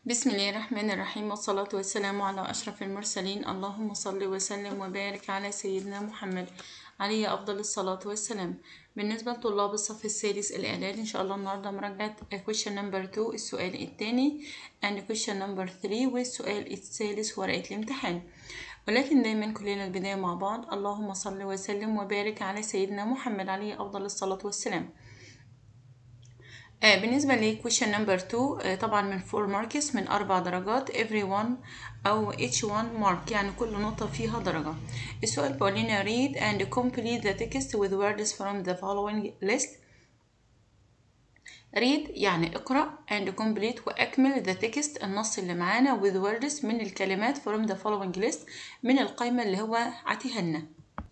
بسم الله الرحمن الرحيم والصلاة والسلام على أشرف المرسلين اللهم صل وسلم وبارك على سيدنا محمد عليه أفضل الصلاة والسلام بالنسبة لطلاب الصف السادس الإعدادي إن شاء الله النهاردة مراجعة question number 2 السؤال الثاني and question number 3 والسؤال الثالث ورقة الامتحان ولكن دايما كلنا البداية مع بعض اللهم صل وسلم وبارك على سيدنا محمد عليه أفضل الصلاة والسلام آه بالنسبة ل question number 2 آه طبعا من 4 marks من أربع درجات every one أو each one mark يعني كل نقطة فيها درجة السؤال بيقول لنا read and complete the text with words from the following list read يعني اقرأ and complete وأكمل the text النص اللي معانا with words من الكلمات from the following list من القائمة اللي هو عطيها لنا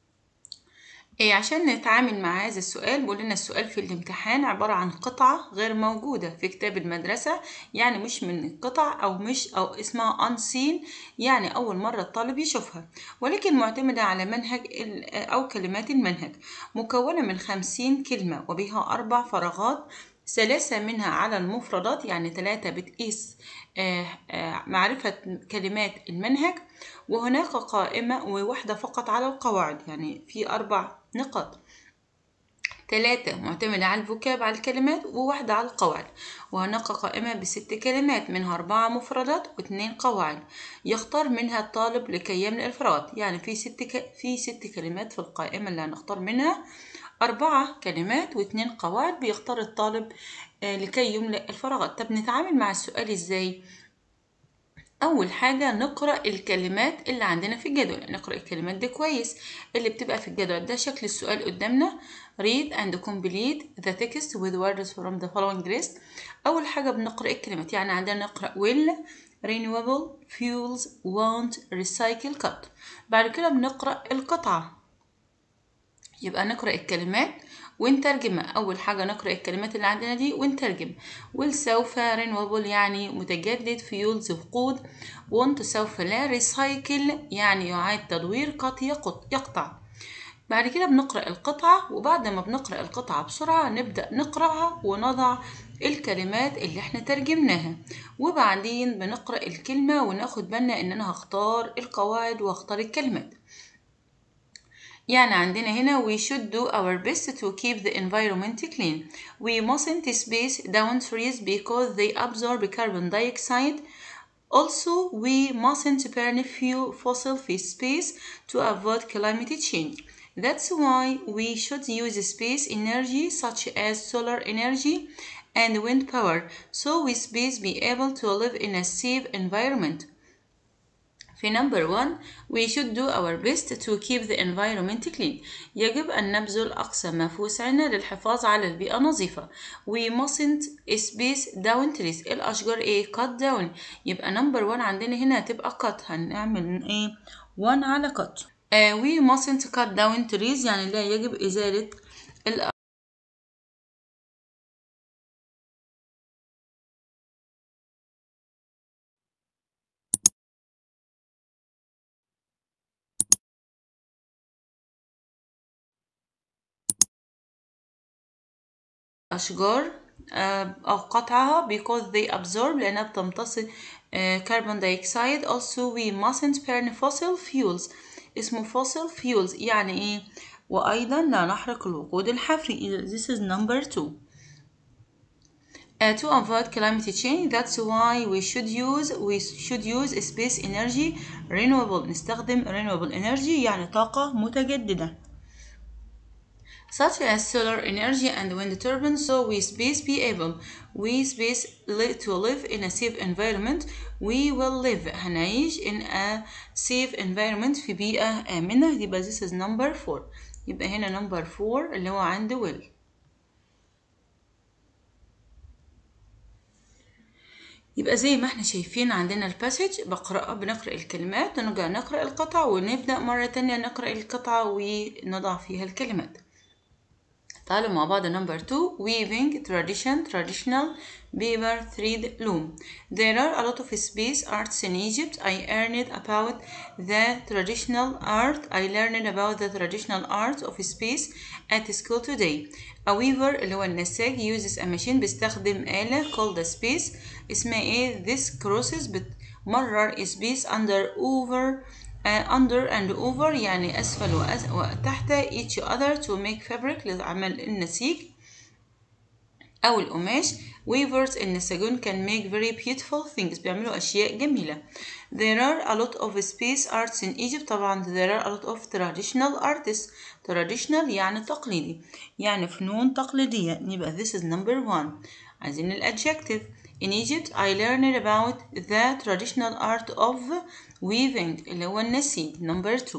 إيه عشان نتعامل مع هذا السؤال بيقول لنا السؤال في الامتحان عبارة عن قطعة غير موجودة في كتاب المدرسة يعني مش من القطع أو مش أو اسمها unseen يعني أول مرة الطالب يشوفها ولكن معتمدة على منهج أو كلمات المنهج مكونة من خمسين كلمة وبها أربع فراغات ثلاثة منها على المفردات يعني ثلاثة بتقيس معرفة كلمات المنهج وهناك قائمة وواحدة فقط على القواعد يعني في أربع نقاط ثلاثة معتمدة على الفوكاب على الكلمات وواحدة على القواعد وهناك قائمة بست كلمات منها أربعة مفردات واثنين قواعد يختار منها الطالب لكي يملأ الفراغات يعني في ست ك... في ست كلمات في القائمة اللي هنختار منها أربعة كلمات واثنين قواعد بيختار الطالب لكي يملأ الفراغات طب نتعامل مع السؤال ازاي أول حاجة نقرأ الكلمات اللي عندنا في الجدول نقرأ الكلمات دي كويس اللي بتبقى في الجدول ده شكل السؤال قدامنا read and complete the text with words from the following list أول حاجة بنقرأ الكلمات يعني عندنا نقرأ will renewable fuels want recycle cut بعد كده بنقرأ القطعة يبقى نقرأ الكلمات ونترجمها أول حاجة نقرأ الكلمات اللي عندنا دي ونترجم والسوف renewable يعني متجدد فيولز وقود want سوف لا ريسايكل يعني يعاد تدوير قط يقطع بعد كده بنقرأ القطعة وبعد ما بنقرأ القطعة بسرعة نبدأ نقرأها ونضع الكلمات اللي احنا ترجمناها وبعدين بنقرأ الكلمة وناخد بالنا ان انا هختار القواعد واختار الكلمات يعني عندنا هنا we should do our best to keep the environment clean. We mustn't space down trees because they absorb carbon dioxide. Also, we mustn't burn fuel fossil space to avoid climate change. That's why we should use space energy such as solar energy and wind power so we space be able to live in a safe environment. في number one we should do our best to keep the environment clean يجب أن نبذل أقصى ما في وسعنا للحفاظ على البيئة نظيفة we mustn't space down trees الأشجار إيه cut down يبقى number one عندنا هنا هتبقى cut هنعمل إيه one على cut uh, we mustn't cut down trees يعني لا يجب إزالة الأشجار أو قطعها because they absorb لأنها بتمتص carbon dioxide also we mustn't burn fossil fuels اسمه fossil fuels يعني إيه وأيضا لا نحرق الوقود الحفري this is number two uh, to avoid climate change that's why we should use we should use space energy renewable نستخدم renewable energy يعني طاقة متجددة such as solar energy and wind turbines so we space be able we space li to live in a safe environment we will live هنعيش in a safe environment في بيئة آمنة يبقى this is number four يبقى هنا number four اللي هو عند will يبقى زي ما احنا شايفين عندنا الباسج بقرأ بنقرأ الكلمات ونرجع نقرأ القطعة ونبدأ مرة تانية نقرأ القطعة ونضع فيها الكلمات تعالوا مع بعض number two weaving tradition traditional paper thread loom there are a lot of space arts in Egypt I learned about the traditional art I learned about the traditional art of space at school today a weaver اللي هو النساج uses a machine بيستخدم آلة called a space اسمها ايه this crosses بتمرر space under over uh, under and over يعني أسفل وأس... وتحت each other to make fabric لعمل النسيج أو القماش weavers النساجون can make very beautiful things بيعملوا أشياء جميلة there are a lot of space arts in Egypt طبعا there are a lot of traditional artists traditional يعني تقليدي يعني فنون تقليدية يبقى this is number one عايزين الادجective In Egypt I learned about the traditional art of weaving اللي هو النسيج number two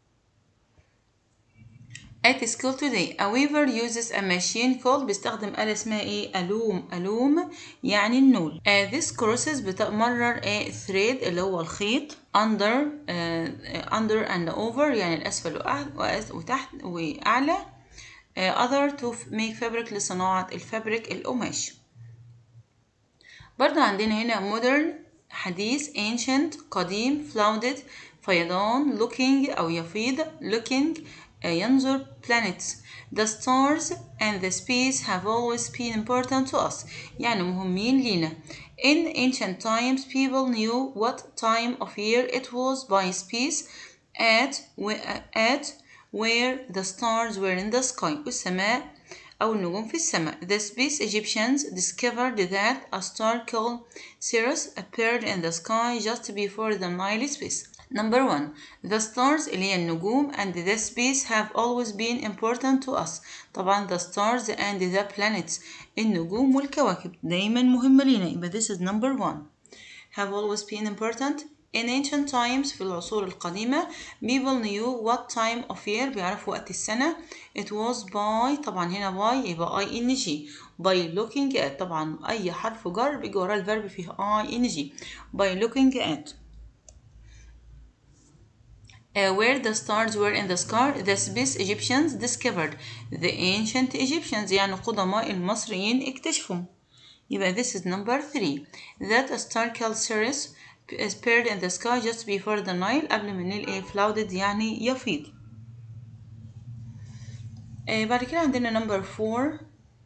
At school today a weaver uses a machine called بيستخدم آلة اسمها ايه ألوم ألوم يعني النول uh, this crosses بتمرر a thread اللي هو الخيط under uh, under and over يعني الأسفل وتحت وأعلى uh, other to make fabric لصناعة الفابريك القماش برضه عندنا هنا modern حديث ancient قديم flooded فيضان looking أو يفيض looking ينظر planets the stars and the space have always been important to us يعني مهمين لينا in ancient times people knew what time of year it was by space at, at where the stars were in the sky والسماء أو النجوم في السماء. The space Egyptians discovered that a star called Sirius appeared in the sky just before the Nile space. Number one, the stars اللي هي النجوم and the space have always been important to us. طبعا the stars and the planets النجوم والكواكب دايما مهمة لنا يبقى this is number one. Have always been important In ancient times في العصور القديمة people knew what time of year بيعرفوا وقت السنة it was by طبعا هنا by يبقى I N G by looking at طبعا أي حرف جر بيجي وراه الفيرب فيه I N G by looking at Uh, where the stars were in the sky the space Egyptians discovered the ancient Egyptians يعني قدماء المصريين اكتشفوا يبقى this is number three that a star called Sirius appeared in the sky just before the Nile قبل ما النيل ايه flooded يعني يفيض آه بعد كده عندنا number four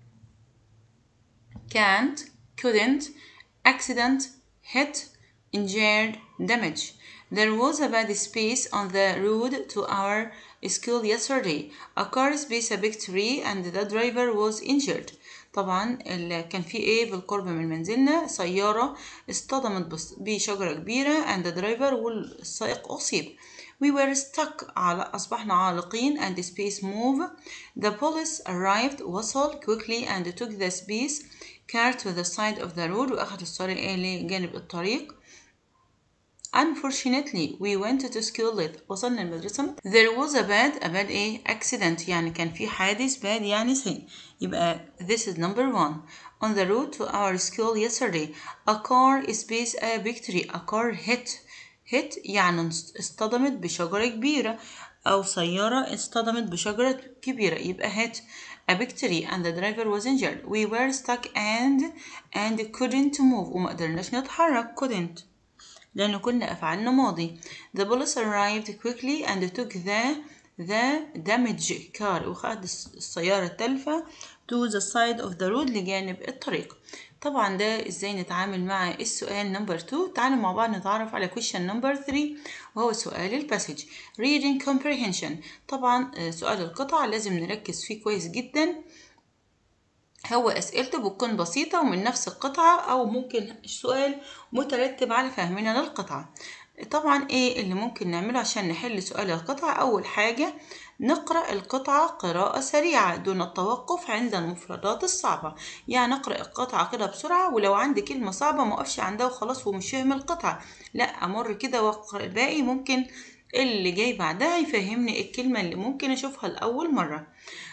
can't couldn't accident hit injured damage there was a bad space on the road to our school yesterday a car space a big tree and the driver was injured طبعا كان في ايه بالقرب من منزلنا سيارة اصطدمت بشجرة كبيرة and the driver والسائق أصيب We were stuck على أصبحنا عالقين and the space move The police arrived وصل quickly and took the space car to the side of the road وأخذ السيارة إيه لجانب الطريق Unfortunately, we went to school late. وصلنا المدرسة There was a bad, a bad إيه accident يعني كان في حادث bad يعني سيء. يبقى this is number one. On the road to our school yesterday, a car space a big tree. A car hit. hit يعني اصطدمت بشجرة كبيرة أو سيارة اصطدمت بشجرة كبيرة يبقى hit a big tree and the driver was injured. We were stuck and and couldn't move وما قدرناش نتحرك couldn't. لأنه كنا أفعالنا ماضي. The police arrived quickly and took the the damaged car وخد السيارة التلفة to the side of the road لجانب الطريق. طبعا ده ازاي نتعامل مع السؤال نمبر 2 تعالوا مع بعض نتعرف على question نمبر 3 وهو سؤال الباسج reading comprehension طبعا سؤال القطع لازم نركز فيه كويس جدا هو أسئلته بتكون بسيطة ومن نفس القطعة أو ممكن سؤال مترتب على فهمنا للقطعة طبعا ايه اللي ممكن نعمله عشان نحل سؤال القطعة أول حاجة نقرأ القطعة قراءة سريعة دون التوقف عند المفردات الصعبة يعني نقرأ القطعة كده بسرعة ولو عندي كلمة صعبة ما أقفش عندها وخلاص ومش فاهم القطعة لا أمر كده وأقرأ الباقي ممكن اللي جاي بعدها يفهمني الكلمة اللي ممكن أشوفها لأول مرة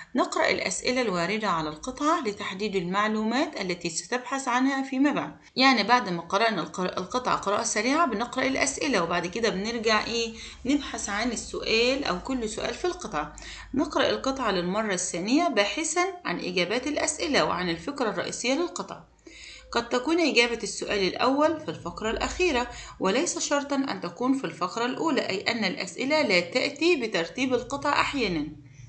نقرأ الأسئلة الواردة على القطعة لتحديد المعلومات التي ستبحث عنها فيما بعد يعني بعد ما قرأنا القر- القطعة قراءة سريعة بنقرأ الأسئلة وبعد كده بنرجع إيه نبحث عن السؤال أو كل سؤال في القطعة نقرأ القطعة للمرة الثانية باحثا عن إجابات الأسئلة وعن الفكرة الرئيسية للقطعة قد تكون إجابة السؤال الأول في الفقرة الأخيرة وليس شرطا أن تكون في الفقرة الأولى أي أن الأسئلة لا تأتي بترتيب القطع أحيانا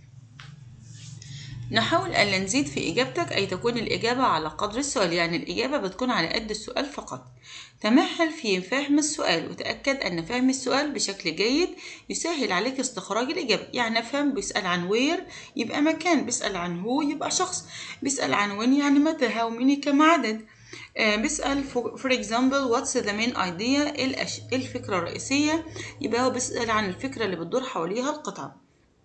نحاول ألا نزيد في إجابتك أي تكون الإجابة على قدر السؤال يعني الإجابة بتكون على قد السؤال فقط تمهل في فهم السؤال وتأكد أن فهم السؤال بشكل جيد يسهل عليك استخراج الإجابة يعني أفهم بيسأل عن وير يبقى مكان بيسأل عن هو يبقى شخص بيسأل عن وين يعني متى هاو ميني كم عدد آه، بيسأل for example what's the main idea إيه الأش- إيه الفكرة الرئيسية يبقى هو بيسأل عن الفكرة اللي بتدور حواليها القطعة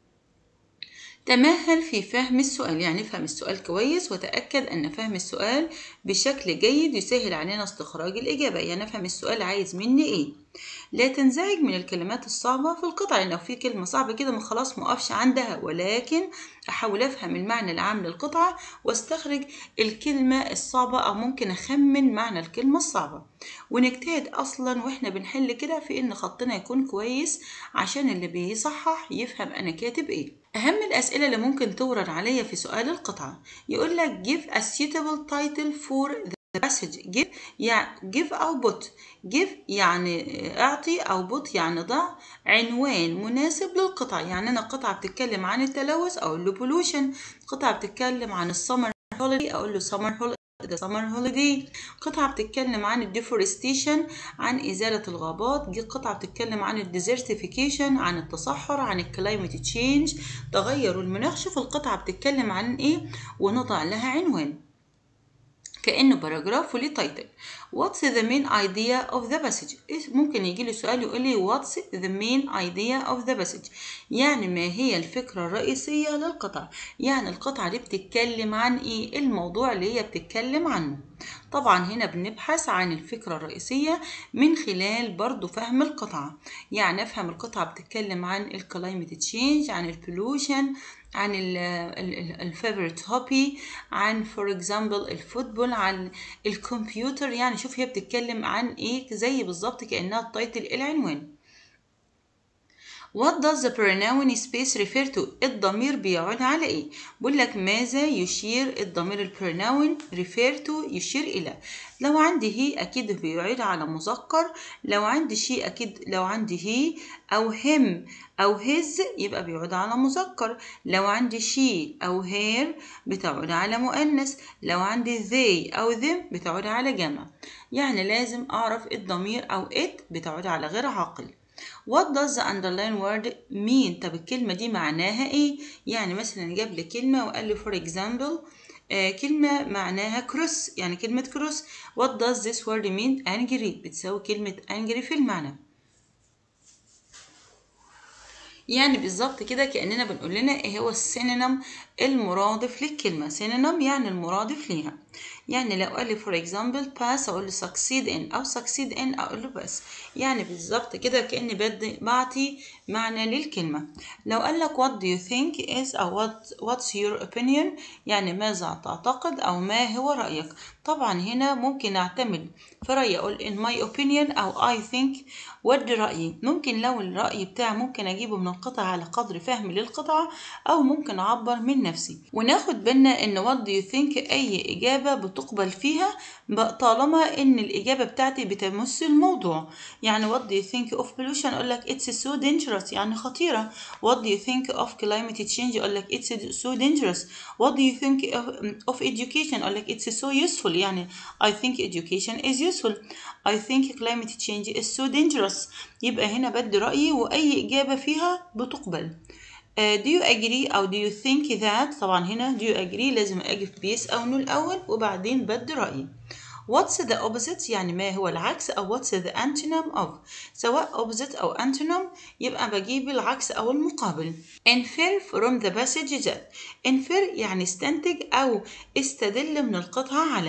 تمهل في فهم السؤال يعني افهم السؤال كويس وتأكد أن فهم السؤال بشكل جيد يسهل علينا استخراج الإجابة يعني أفهم السؤال عايز مني إيه لا تنزعج من الكلمات الصعبة في القطع لأن لو في كلمة صعبة كده ما خلاص مقفش عندها ولكن أحاول أفهم المعنى العام للقطعة واستخرج الكلمة الصعبة أو ممكن أخمن معنى الكلمة الصعبة ونجتهد أصلا وإحنا بنحل كده في إن خطنا يكون كويس عشان اللي بيصحح يفهم أنا كاتب إيه أهم الأسئلة اللي ممكن تورد عليا في سؤال القطعة يقول لك give a suitable title for the passage give يعني give أو put give يعني اعطي أو put يعني ضع عنوان مناسب للقطعة يعني أنا قطعة بتتكلم عن التلوث أو له pollution قطعة بتتكلم عن السمر holiday أقول له summer holiday ده summer holiday قطعة بتتكلم عن الديفورستيشن عن إزالة الغابات دي قطعة بتتكلم عن الديزرتيفيكيشن عن التصحر عن الكلايمت تشينج تغير المناخ شوف القطعة بتتكلم عن إيه ونضع لها عنوان كأنه باراجراف وليه تايتل What's the main idea of the passage إيه ممكن يجي لي سؤال يقول لي What's the main idea of the passage يعني ما هي الفكرة الرئيسية للقطعة يعني القطعة دي بتتكلم عن إيه الموضوع اللي هي بتتكلم عنه طبعا هنا بنبحث عن الفكرة الرئيسية من خلال برضو فهم القطعة يعني أفهم القطعة بتتكلم عن الكلايمت تشينج عن البولوشن عن الفيفورت هوبي عن فور اكزامبل الفوتبول عن الكمبيوتر يعني شوف هي بتتكلم عن ايه زي بالظبط كانها التايتل العنوان What does the pronoun space refer to؟ الضمير بيعود على ايه؟ بقول لك ماذا يشير الضمير البروناون refer to يشير إلى لو عندي هي أكيد بيعود على مذكر لو عندي شي أكيد لو عندي هي أو هم أو his يبقى بيعود على مذكر لو عندي she أو her بتعود على مؤنث لو عندي they أو them بتعود على جمع يعني لازم أعرف الضمير أو it بتعود على غير عاقل What does the underline word mean؟ طب الكلمة دي معناها إيه؟ يعني مثلا جاب لي كلمة وقال لي for example آه كلمة معناها كروس يعني كلمة كروس What does this word mean؟ angry بتساوي كلمة angry في المعنى يعني بالظبط كده كأننا بنقول لنا ايه هو السينونيم المرادف للكلمة سينونيم يعني المرادف ليها يعني لو قال لي for example pass أقول له succeed in أو succeed in أقول له بس يعني بالظبط كده كأني بدي بعطي معنى للكلمة لو قال لك what do you think is أو what what's your opinion يعني ماذا تعتقد أو ما هو رأيك طبعا هنا ممكن أعتمد في رأيي أقول in my opinion أو I think ودي رأيي ممكن لو الرأي بتاعي ممكن أجيبه من القطعة على قدر فهمي للقطعة أو ممكن أعبر من نفسي وناخد بالنا إن what do you think أي إجابة بتقبل فيها طالما إن الإجابة بتاعتي بتمس الموضوع يعني what do you think of pollution أقول لك it's so dangerous يعني خطيرة what do you think of climate change أقول لك it's so dangerous what do you think of, of education أقول لك it's so useful يعني I think education is useful I think climate change is so dangerous يبقى هنا بدي رأيي وأي إجابة فيها بتقبل uh, do you agree أو do you think that طبعا هنا do you agree لازم أجي في yes أو no الأول وبعدين بدي رأيي What's the opposite يعني ما هو العكس أو what's the antonym of سواء opposite أو antonym يبقى بجيب العكس أو المقابل infer from the passage that infer يعني استنتج أو استدل من القطعة على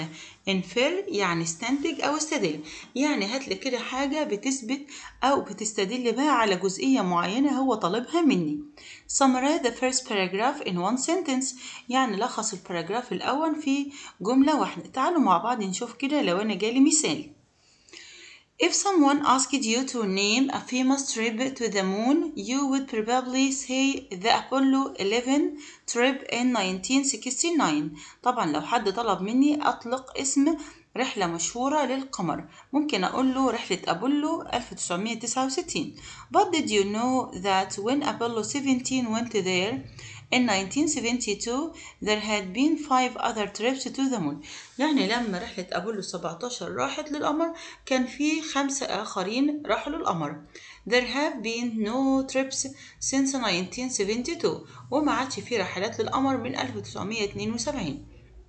infer يعني استنتج أو استدل يعني هات لي كده حاجة بتثبت أو بتستدل بها على جزئية معينة هو طالبها مني summarize the first paragraph in one sentence يعني لخص الباراجراف الأول في جملة واحدة تعالوا مع بعض نشوف كده لو أنا جالي مثال If someone asked you to name a famous trip to the moon, you would probably say the Apollo 11 trip in 1969. طبعا لو حد طلب مني أطلق اسم رحلة مشهورة للقمر ممكن أقول له رحلة أبولو 1969 But did you know that when Apollo 17 went there in 1972 there had been five other trips to the moon يعني لما رحلة أبولو 17 راحت للقمر كان في خمسة آخرين راحوا للقمر There have been no trips since 1972 وما عادش في رحلات للقمر من 1972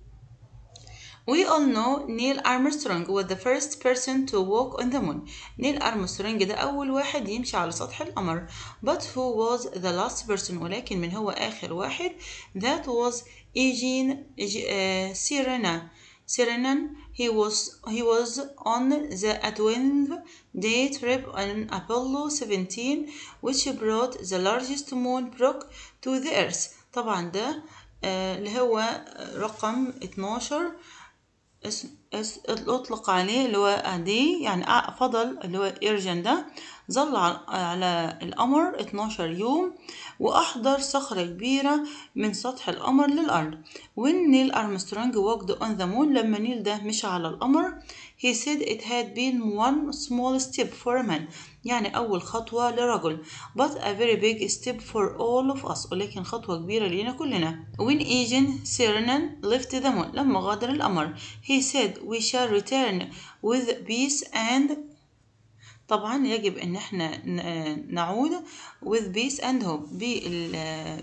We all know Neil Armstrong was the first person to walk on the moon. نيل أرمسترونج ده أول واحد يمشي على سطح القمر. But who was the last person? ولكن من هو آخر واحد? That was Eugene uh, Cernan. Cernan. He was he was on the 12 day trip on Apollo 17 which brought the largest moon rock to the earth. طبعا ده اللي هو رقم 12 اسم اس اطلق عليه اللي هو دي يعني فضل اللي هو إيرجن ده ظل على القمر 12 يوم وأحضر صخرة كبيرة من سطح القمر للأرض when نيل أرمسترونج walked on the moon لما نيل ده مشى على القمر he said it had been one small step for a man يعني أول خطوة لرجل but a very big step for all of us ولكن خطوة كبيرة لينا كلنا when Agent Cernan left the moon لما غادر القمر he said we shall return with peace and طبعا يجب ان احنا نعود with peace and hope بال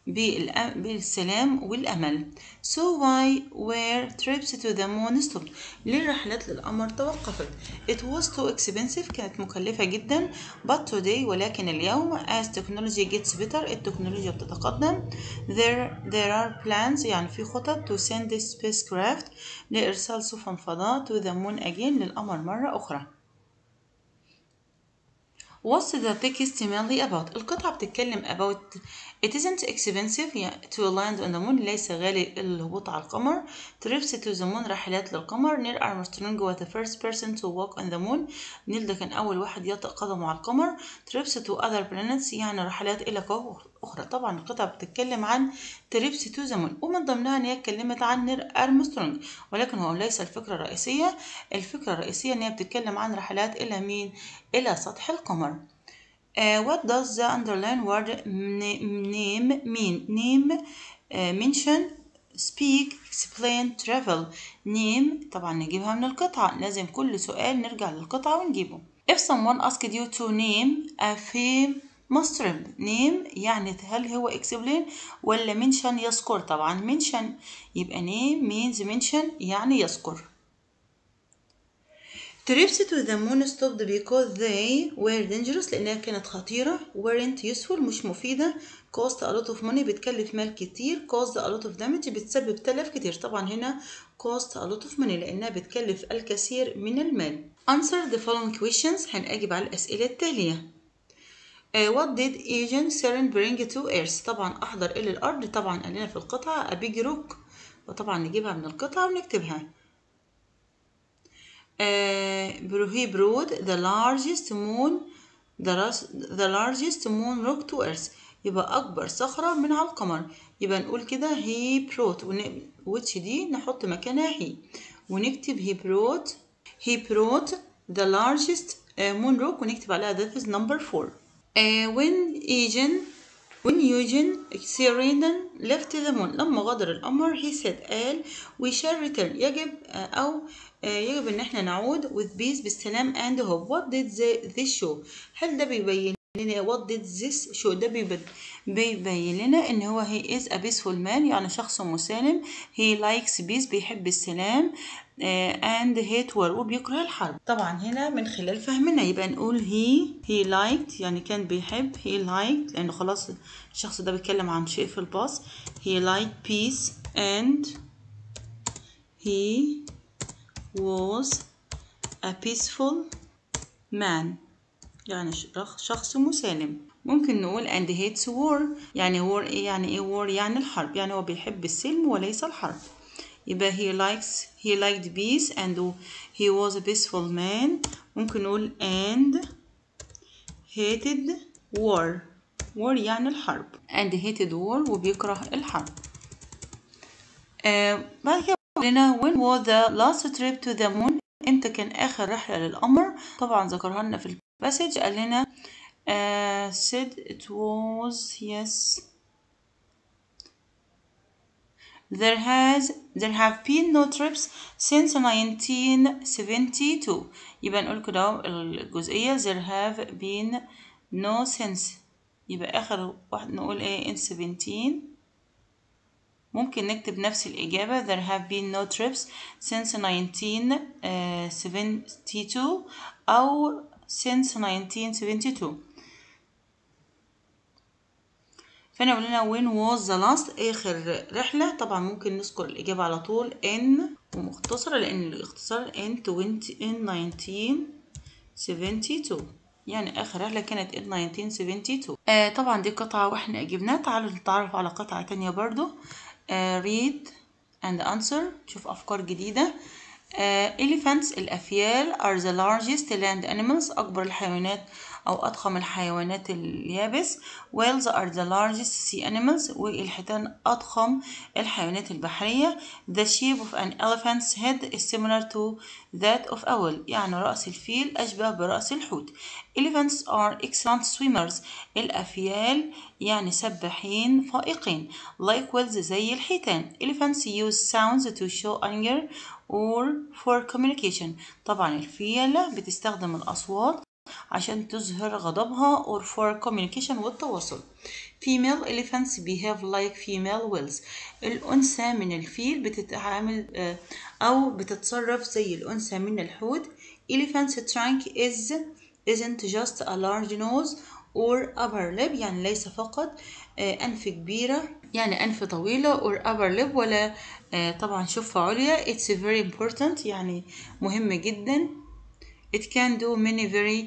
بالسلام والأمل. So why were trips to the moon stopped? ليه الرحلات للقمر توقفت؟ It was too expensive كانت مكلفة جدا but today ولكن اليوم as technology gets better التكنولوجيا بتتقدم there there are plans يعني في خطط to send a spacecraft لإرسال سفن فضاء to the moon again للقمر مرة أخرى. What's the text mainly about? القطعة بتتكلم about It isn't expensive to land on the moon ليس غالي الهبوط على القمر trips to the moon رحلات للقمر نيل أرمسترونج was the first person to walk on the moon نيل ده كان أول واحد يطأ قدمه على القمر trips to other planets يعني رحلات إلى كواكب أخرى طبعا القطعة بتتكلم عن trips to the moon ومن ضمنها إن هي اتكلمت عن نيل أرمسترونج ولكن هو ليس الفكرة الرئيسية الفكرة الرئيسية إن هي بتتكلم عن رحلات إلى مين؟ إلى سطح القمر Uh, what does the underline word name mean? Name uh, mention speak explain travel name طبعا نجيبها من القطعة لازم كل سؤال نرجع للقطعة ونجيبه If someone asked you to name a famous trip name يعني هل هو explain ولا mention يذكر طبعا mention يبقى name means mention يعني يذكر Trips to the moon stopped because they were dangerous لأنها كانت خطيرة weren't useful مش مفيدة cost a lot of money بتكلف مال كتير caused a lot of damage بتسبب تلف كتير طبعا هنا cost a lot of money لأنها بتكلف الكثير من المال answer the following questions هنأجب على الأسئلة التالية Uh, what did Agent Cern bring to Earth؟ طبعا أحضر إلى الأرض طبعا قال لنا في القطعة a big rock وطبعا نجيبها من القطعة ونكتبها uh, he brought the largest moon the, the largest moon rock to earth يبقى أكبر صخرة من على القمر يبقى نقول كده he brought which دي نحط مكانها he ونكتب he brought he brought the largest uh, moon rock ونكتب عليها that is number four uh, when Eugene when Eugene Cernan left the moon لما غادر القمر he said قال we shall return يجب أو يجب إن احنا نعود with peace بالسلام and hope what did this show هل ده بيبين لنا what did this show ده بيبين, بيبين لنا إن هو he is a peaceful man يعني شخص مسالم he likes peace بيحب السلام and hate war وبيكره الحرب طبعا هنا من خلال فهمنا يبقى نقول he he liked يعني كان بيحب he liked لأنه خلاص الشخص ده بيتكلم عن شيء في الباص he liked peace and he was a peaceful man يعني شخص مسالم ممكن نقول and hates war يعني war ايه يعني ايه war يعني الحرب يعني هو بيحب السلم وليس الحرب يبقى he likes he liked peace and he was a peaceful man ممكن نقول and hated war war يعني الحرب and hated war وبيكره الحرب آه بعد كده لنا when was the last trip to the moon امتى كان اخر رحله للقمر طبعا ذكرها لنا في الباسج قال لنا uh, said it was yes there has there have been no trips since 1972 يبقى نقول كده الجزئية there have been no since يبقى آخر واحد نقول ايه in 17 ممكن نكتب نفس الإجابة there have been no trips since 1972 أو since 1972 فأنا قلنا when was the last آخر رحلة طبعا ممكن نذكر الإجابة على طول in ومختصرة لأن الاختصار in 20 in 1972 يعني آخر رحلة كانت in 1972 آه طبعا دي قطعة واحنا جبناها تعالوا نتعرف على قطعة تانية برضو آه read and answer شوف أفكار جديدة آه elephants الأفيال are the largest land animals أكبر الحيوانات أو أضخم الحيوانات اليابس whales are the largest sea animals والحيتان أضخم الحيوانات البحرية the shape of an elephant's head is similar to that of a whale يعني رأس الفيل أشبه برأس الحوت elephants are excellent swimmers الأفيال يعني سباحين فائقين like whales زي الحيتان elephants use sounds to show anger or for communication طبعا الفيلة بتستخدم الأصوات عشان تظهر غضبها or for communication والتواصل female elephants behave like female whales الأنثى من الفيل بتتعامل أو بتتصرف زي الأنثى من الحوت elephant's trunk is isn't just a large nose or upper lip يعني ليس فقط أنف كبيرة يعني أنف طويلة or upper lip ولا طبعا شفة عليا it's very important يعني مهم جدا it can do many very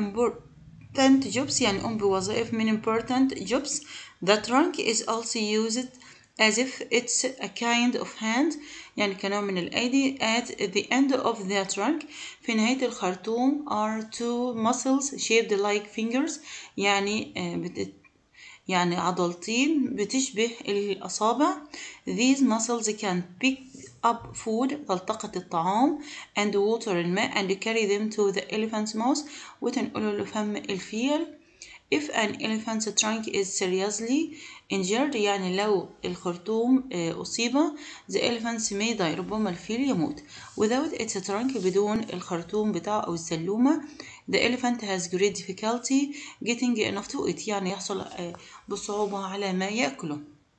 important jobs يعني قوم بوظائف من important jobs the trunk is also used as if it's a kind of hand يعني كنوع من الأيدي at the end of the trunk في نهاية الخرطوم are two muscles shaped like fingers يعني بت يعني عضلتين بتشبه الأصابع these muscles can pick up food تلتقط الطعام and water الماء and carry them to the elephant's mouth وتنقله لفم الفيل if an elephant's trunk is seriously injured يعني لو الخرطوم أصيب the elephants may die ربما الفيل يموت without its trunk بدون الخرطوم بتاعه أو السلومة the elephant has great difficulty getting enough to eat يعني يحصل بصعوبة على ما يأكله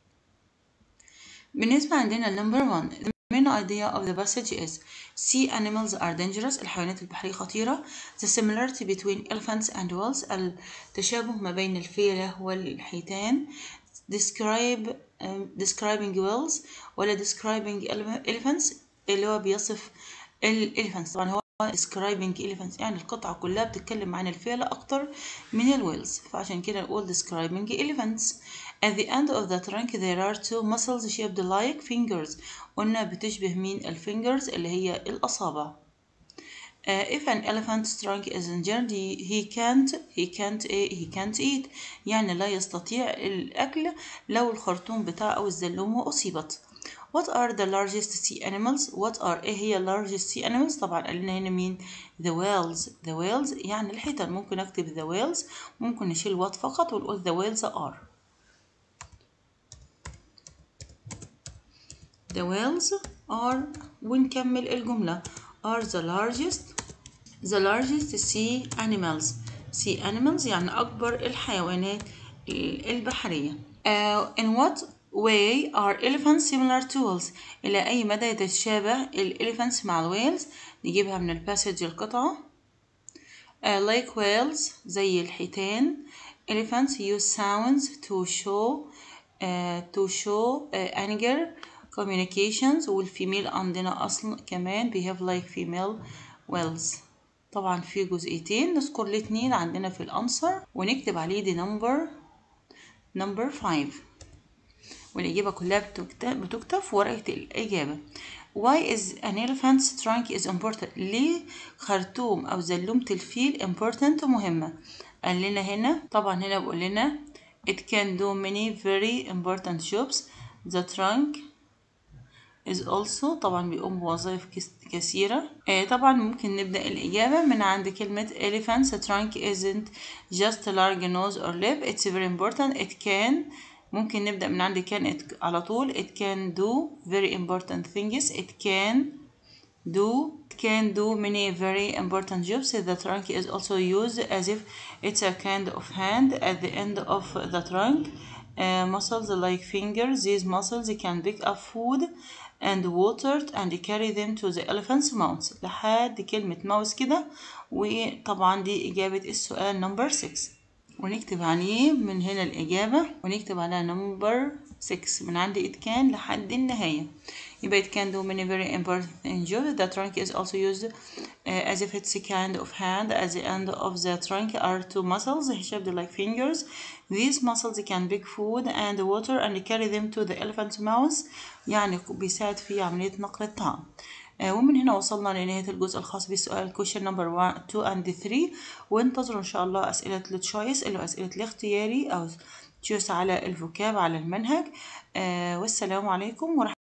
بالنسبة عندنا number one The main idea of the passage is sea animals are dangerous الحيوانات البحرية خطيرة The similarity between elephants and whales التشابه ما بين الفيلة والحيتان describe um, describing whales ولا describing elephants اللي هو بيصف الإليفانتس طبعا هو describing elephants يعني القطعة كلها بتتكلم عن الفيلة أكتر من الويلز فعشان كده نقول describing elephants At the end of the trunk there are two muscles shaped like fingers قلنا بتشبه مين الفينجرز اللي هي الأصابع uh, if an elephant's trunk is injured he, he can't he can't he can't eat يعني لا يستطيع الأكل لو الخرطوم بتاعه أو الزلومة أصيبت What are the largest sea animals? What are إيه هي largest sea animals؟ طبعا قال لنا هنا مين؟ The whales The whales يعني الحيتان ممكن أكتب the whales ممكن نشيل what فقط ونقول the whales are The whales are ونكمل الجملة are the largest the largest sea animals sea animals يعني أكبر الحيوانات البحرية uh, in what way are elephants similar to whales إلى أي مدى يتشابه الإليفانتس مع الويلز نجيبها من الباسج القطعة uh, like whales زي الحيتان elephants use sounds to show uh, to show uh, anger communications والفيميل عندنا أصل كمان behave like female whales طبعا في جزئيتين نذكر الاتنين عندنا في الأنسر ونكتب عليه دي نمبر نمبر 5 والإجابة كلها بتكتب, بتكتب في ورقة الإجابة Why is an elephant's trunk is important ليه خرطوم أو زلومة الفيل important مهمة قال لنا هنا طبعا هنا بقول لنا it can do many very important jobs the trunk is also طبعا بيقوم بوظائف كثيرة آه طبعا ممكن نبدأ الإجابة من عند كلمة elephant's trunk isn't just a large nose or lip it's very important it can ممكن نبدأ من عند can it على طول it can do very important things it can do it can do many very important jobs the trunk is also used as if it's a kind of hand at the end of the trunk uh, muscles like fingers these muscles can pick up food and water and carry them to the elephant's mouth لحد كلمة ماوس كده وطبعا دي إجابة السؤال نمبر 6 ونكتب عليه من هنا الإجابة ونكتب عليها نمبر 6 من عند it can لحد النهاية يبقى it can do many very important jobs the trunk is also used uh, as if it's a kind of hand at the end of the trunk are two muscles shaped like fingers these muscles can pick food and water and carry them to the elephant's mouth يعني بيساعد في عملية نقل الطعام ومن هنا وصلنا لنهاية الجزء الخاص بالسؤال question number 1 2 and 3 وانتظروا إن شاء الله أسئلة التشويس اللي هو أسئلة الاختياري أو تشويس على الفوكاب على المنهج والسلام عليكم ورحمة